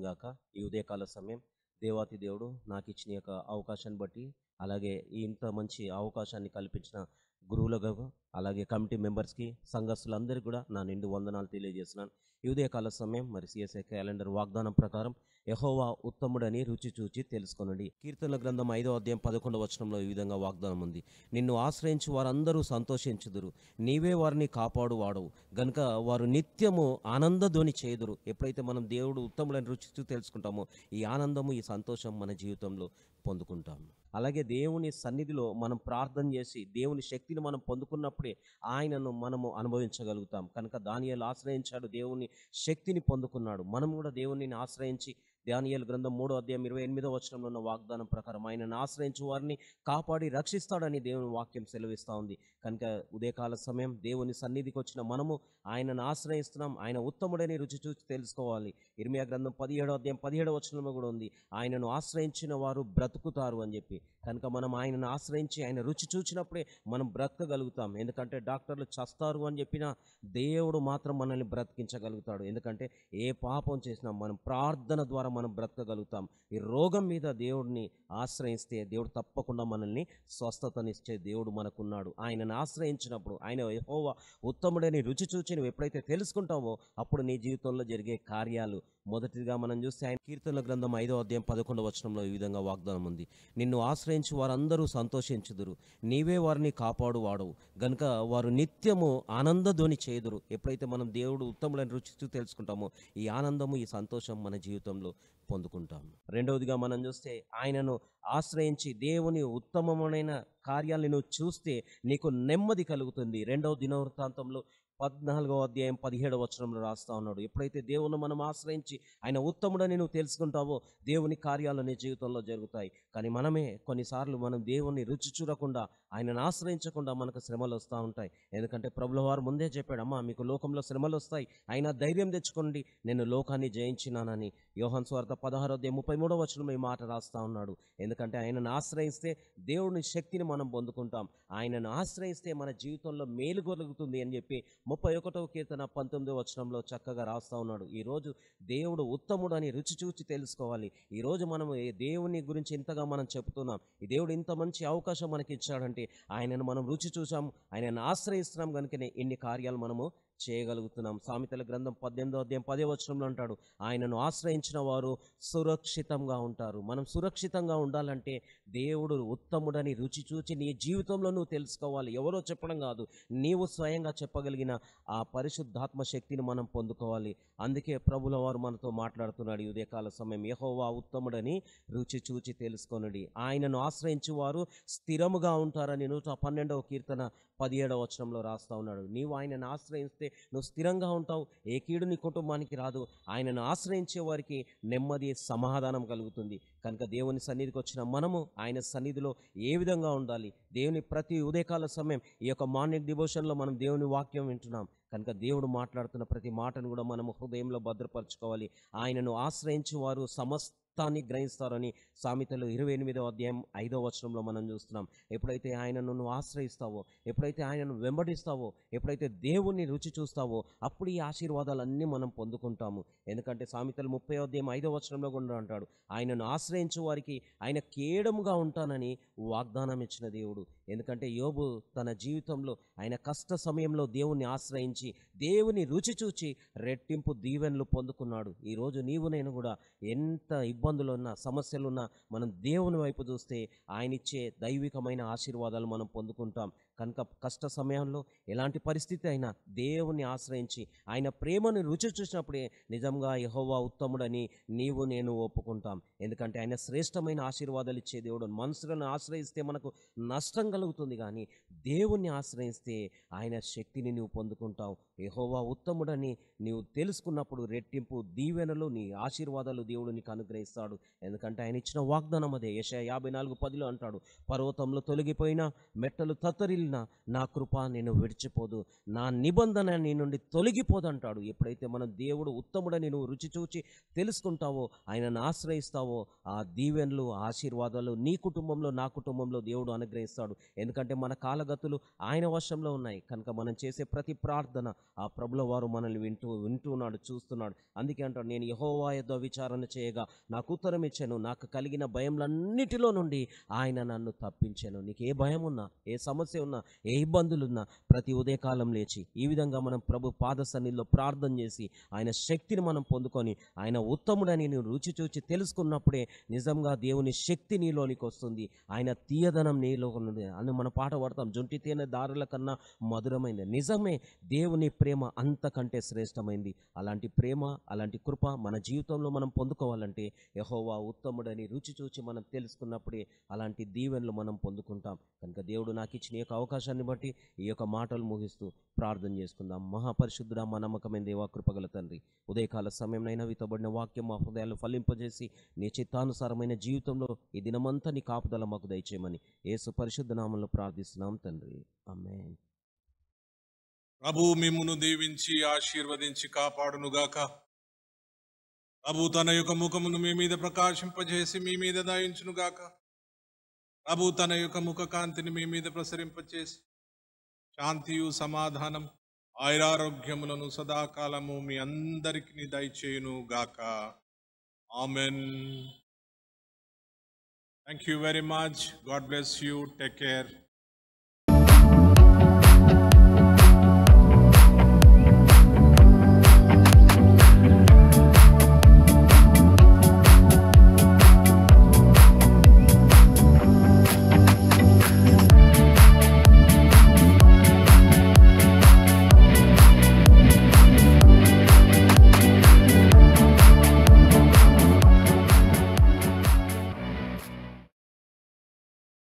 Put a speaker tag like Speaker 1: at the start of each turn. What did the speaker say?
Speaker 1: గాక ఈ ఉదయకాల సమయం దేవాతి దేవుడు నాకు ఇచ్చిన యొక్క అవకాశాన్ని బట్టి అలాగే ఈ ఇంత మంచి అవకాశాన్ని కల్పించిన గురువులకు అలాగే కమిటీ మెంబర్స్కి సంఘస్థులందరికీ కూడా నా నిండు వందనాలు తెలియజేస్తున్నాను ఈ ఉదయకాల సమయం మరి సిఎస్ఐ క్యాలెండర్ వాగ్దానం ప్రకారం యహోవా ఉత్తముడని రుచి చూచి తెలుసుకొనండి కీర్తనల గ్రంథం ఐదో అధ్యాయం పదకొండవ వచనంలో ఈ విధంగా వాగ్దానం ఉంది నిన్ను ఆశ్రయించి వారందరూ సంతోషించుదురు నీవే వారిని కాపాడు వాడవు గనుక వారు నిత్యము ఆనందధ్వని చేదురు ఎప్పుడైతే మనం దేవుడు ఉత్తముడని రుచి చూసి తెలుసుకుంటామో ఈ ఆనందము ఈ సంతోషం మన జీవితంలో పొందుకుంటాం అలాగే దేవుని సన్నిధిలో మనం ప్రార్థన చేసి దేవుని శక్తిని మనం పొందుకున్నప్పుడే ఆయనను మనము అనుభవించగలుగుతాం కనుక దానియాలు ఆశ్రయించాడు దేవుని శక్తిని పొందుకున్నాడు మనం కూడా దేవుని ఆశ్రయించి దానియేలు గ్రంథం మూడో అధ్యాయం ఇరవై ఎనిమిదో వచనంలో ఉన్న వాగ్దానం ప్రకారం ఆయనను ఆశ్రయించి వారిని కాపాడి రక్షిస్తాడని దేవుని వాక్యం సెలవిస్తూ ఉంది కనుక ఉదయకాల సమయం దేవుని సన్నిధికి వచ్చిన మనము ఆయనను ఆశ్రయిస్తున్నాం ఆయన ఉత్తముడని రుచి చూసి తెలుసుకోవాలి ఇర్మియా గ్రంథం పదిహేడో అధ్యాయం పదిహేడో వచనంలో కూడా ఉంది ఆయనను ఆశ్రయించిన వారు బ్రతుకుతారు అని చెప్పి కనుక మనం ఆయనను ఆశ్రయించి ఆయన రుచి చూచినప్పుడే మనం బ్రతకగలుగుతాం ఎందుకంటే డాక్టర్లు చస్తారు అని చెప్పినా దేవుడు మాత్రం మనల్ని బ్రతికించగలుగుతాడు ఎందుకంటే ఏ పాపం చేసినా మనం ప్రార్థన ద్వారా మనం బ్రతకగలుగుతాం ఈ రోగం మీద దేవుడిని ఆశ్రయిస్తే దేవుడు తప్పకుండా మనల్ని స్వస్థతనిచ్చే దేవుడు మనకున్నాడు ఆయనను ఆశ్రయించినప్పుడు ఆయన యెహోవా ఉత్తముడని రుచి చూచి నువ్వు ఎప్పుడైతే తెలుసుకుంటావో అప్పుడు నీ జీవితంలో జరిగే కార్యాలు మొదటిగా మనం చూస్తే ఆయన కీర్తనల గ్రంథం ఐదో అధ్యాయం పదకొండవ వచనంలో ఈ విధంగా వాగ్దానం ఉంది నిన్ను ఆశ్రయించి వారందరూ సంతోషించుదురు నీవే వారిని కాపాడు వాడవు గనుక వారు నిత్యము ఆనందధ్వని చేదురు ఎప్పుడైతే మనం దేవుడు ఉత్తముడని రుచి తెలుసుకుంటామో ఈ ఆనందము ఈ సంతోషం మన జీవితంలో పొందుకుంటాం రెండవదిగా మనం చూస్తే ఆయనను ఆశ్రయించి దేవుని ఉత్తమమైన కార్యాలను నువ్వు చూస్తే నీకు నెమ్మది కలుగుతుంది రెండవ దినవృత్తాంతంలో పద్నాలుగో అధ్యాయం పదిహేడవ వచనంలో రాస్తా ఉన్నాడు ఎప్పుడైతే దేవుని మనం ఆశ్రయించి ఆయన ఉత్తముడని నువ్వు తెలుసుకుంటావో దేవుని కార్యాలు నీ జీవితంలో జరుగుతాయి కానీ మనమే కొన్నిసార్లు మనం దేవుని రుచి చూడకుండా ఆయనను ఆశ్రయించకుండా మనకు శ్రమలు వస్తూ ఉంటాయి ఎందుకంటే ప్రభుల వారు ముందే చెప్పాడు అమ్మా మీకు లోకంలో శ్రమలు వస్తాయి అయినా ధైర్యం తెచ్చుకోండి నేను లోకాన్ని జయించినానని యోహన్ స్వార్థ పదహారో అధ్యాయం ముప్పై మూడో వచనం ఈ మాట రాస్తా ఉన్నాడు ఎందుకంటే ఆయనను ఆశ్రయిస్తే దేవుని శక్తిని మనం పొందుకుంటాం ఆయనను ఆశ్రయిస్తే మన జీవితంలో మేలు కలుగుతుంది అని చెప్పి ముప్పై ఒకటవ కీర్తన పంతొమ్మిదో వచనంలో చక్కగా రాస్తా ఉన్నాడు ఈరోజు దేవుడు ఉత్తముడు అని రుచి చూచి తెలుసుకోవాలి ఈరోజు మనం ఏ దేవుని గురించి ఇంతగా మనం చెప్తున్నాం ఈ దేవుడు ఇంత మంచి అవకాశం మనకి ఇచ్చాడంటే ఆయనను మనం రుచి చూసాం ఆయనను ఆశ్రయిస్తున్నాం కనుకనే ఇన్ని కార్యాలు మనము చేయగలుగుతున్నాం సామెతల గ్రంథం పద్దెనిమిదో అధ్యాయం పదే వచనంలో అంటాడు ఆయనను ఆశ్రయించిన వారు సురక్షితంగా ఉంటారు మనం సురక్షితంగా ఉండాలంటే దేవుడు ఉత్తముడని రుచి చూచి నీ జీవితంలో నువ్వు తెలుసుకోవాలి ఎవరో చెప్పడం కాదు నీవు స్వయంగా చెప్పగలిగిన ఆ పరిశుద్ధాత్మ శక్తిని మనం పొందుకోవాలి అందుకే ప్రభుల వారు మనతో మాట్లాడుతున్నాడు ఈ ఉదయకాల సమయం యెహోవా ఉత్తముడని రుచి చూచి తెలుసుకొనుడి ఆయనను ఆశ్రయించి వారు స్థిరముగా ఉంటారని నూట పన్నెండవ కీర్తన పదిహేడవ వచనంలో రాస్తా ఉన్నాడు నీవు ఆయనను ఆశ్రయిస్తే నువ్వు స్థిరంగా ఉంటావు ఏ కీడు నీ కుటుంబానికి రాదు ఆయనను ఆశ్రయించే వారికి నెమ్మది సమాధానం కలుగుతుంది కనుక దేవుని సన్నిధికి వచ్చిన మనము ఆయన సన్నిధిలో ఏ విధంగా ఉండాలి దేవుని ప్రతి ఉదయకాల సమయం ఈ యొక్క మార్నింగ్ డివోషన్లో మనం దేవుని వాక్యం వింటున్నాం కనుక దేవుడు మాట్లాడుతున్న ప్రతి మాటను కూడా మనము హృదయంలో భద్రపరచుకోవాలి ఆయనను ఆశ్రయించి వారు సమస్తాన్ని గ్రహిస్తారని సామెతలు ఇరవై ఎనిమిదవ అధ్యాయం ఐదవ వచనంలో మనం చూస్తున్నాం ఎప్పుడైతే ఆయనను నువ్వు ఆశ్రయిస్తావో ఎప్పుడైతే ఆయనను వెంబడిస్తావో ఎప్పుడైతే దేవుణ్ణి రుచి చూస్తావో అప్పుడు ఈ ఆశీర్వాదాలన్నీ మనం పొందుకుంటాము ఎందుకంటే సామెతలు ముప్పై అధ్యాయం ఐదవ వచనంలో కూడా అంటాడు ఆయనను ఆశ్రయించు వారికి ఆయన కేడముగా ఉంటానని వాగ్దానం ఇచ్చిన దేవుడు ఎందుకంటే యోబు తన జీవితంలో ఆయన కష్ట సమయంలో దేవుణ్ణి ఆశ్రయించి దేవుని రుచి చూచి రెట్టింపు దీవెనలు పొందుకున్నాడు ఈరోజు నీవు నేను కూడా ఎంత ఇబ్బందులున్నా సమస్యలున్నా మనం దేవుని వైపు చూస్తే ఆయన ఇచ్చే దైవికమైన ఆశీర్వాదాలు మనం పొందుకుంటాం కనుక కష్ట సమయంలో ఎలాంటి పరిస్థితి అయినా దేవుని ఆశ్రయించి ఆయన ప్రేమను రుచి చూసినప్పుడే నిజంగా యహోవా ఉత్తముడని నీవు నేను ఒప్పుకుంటాం ఎందుకంటే ఆయన శ్రేష్టమైన ఆశీర్వాదాలు ఇచ్చే దేవుడు మనుషులను ఆశ్రయిస్తే మనకు నష్టం కలుగుతుంది కానీ దేవుణ్ణి ఆశ్రయిస్తే ఆయన శక్తిని నువ్వు పొందుకుంటావు యహోవా ఉత్తముడని నీవు తెలుసుకున్నప్పుడు రెట్టింపు దీవెనలు నీ ఆశీర్వాదాలు దేవుడు నీకు అనుగ్రహిస్తాడు ఎందుకంటే ఆయన ఇచ్చిన వాగ్దానం అదే యశ యాభై నాలుగు పదిలో అంటాడు పర్వతంలో తొలగిపోయిన మెట్టలు తత్తరిల్లు మిగిలిన నా కృప నేను విడిచిపోదు నా నిబంధన నీ నుండి తొలగిపోదంటాడు ఎప్పుడైతే మనం దేవుడు ఉత్తముడని నువ్వు రుచి చూచి తెలుసుకుంటావో ఆయనను ఆశ్రయిస్తావో ఆ దీవెనలు ఆశీర్వాదాలు నీ కుటుంబంలో నా కుటుంబంలో దేవుడు అనుగ్రహిస్తాడు ఎందుకంటే మన కాలగతులు ఆయన వశంలో ఉన్నాయి కనుక మనం చేసే ప్రతి ప్రార్థన ఆ ప్రభుల వారు మనల్ని వింటూ వింటున్నాడు చూస్తున్నాడు అందుకే అంటాడు నేను యహోవా యొద్ద విచారణ చేయగా నాకు ఉత్తరం ఇచ్చాను నాకు కలిగిన భయంలన్నిటిలో నుండి ఆయన నన్ను తప్పించాను నీకు ఏ భయం ఉన్నా ఏ సమస్య ఉన్నా ఏ ఇబ్బందులున్నా ప్రతి ఉదయకాలం లేచి ఈ విధంగా మనం ప్రభు పాద సన్నిధిలో ప్రార్థన చేసి ఆయన శక్తిని మనం పొందుకొని ఆయన ఉత్తముడని నువ్వు రుచి చూచి తెలుసుకున్నప్పుడే నిజంగా దేవుని శక్తి నీలోనికి వస్తుంది ఆయన తీయదనం నీలో ఉన్నది అని మన పాట పాడతాం జొంటి తేనె దారుల కన్నా మధురమైంది నిజమే దేవుని ప్రేమ అంతకంటే శ్రేష్టమైంది అలాంటి ప్రేమ అలాంటి కృప మన జీవితంలో మనం పొందుకోవాలంటే యహోవా ఉత్తముడని రుచి చూచి మనం తెలుసుకున్నప్పుడే అలాంటి దీవెనలు మనం పొందుకుంటాం కనుక దేవుడు నాకు ఇచ్చిన ఈ యొక్క అవకాశాన్ని బట్టి ఈ యొక్క మాటలు ముగిస్తూ ప్రార్థన చేసుకుందాం మహాపరిశుద్ధుడా మా నమ్మకమైన దేవా కృపగల తండ్రి ఉదయకాల సమయంలో వితబడిన వాక్యం మా హృదయాలు ఫలింపజేసి నీ చిత్తానుసారమైన జీవితంలో ఈ దినమంతా నీ కాపుదల మాకు దయచేయమని యేసు పరిశుద్ధ నామంలో ప్రార్థిస్తున్నాం తండ్రి ఆమేన్
Speaker 2: ప్రభు మిమ్మును దీవించి ఆశీర్వదించి కాపాడునుగాక ప్రభు తన యొక్క ముఖమును మీ మీద ప్రకాశింపజేసి మీ మీద దయించునుగాక ప్రభు తన యొక్క ముఖ కాంతిని మీ మీద ప్రసరింపచేసి శాంతియు సమాధానం ఆయురారోగ్యములను సదాకాలము మీ అందరికి దయచేయును గాక amen thank you very much God bless you take care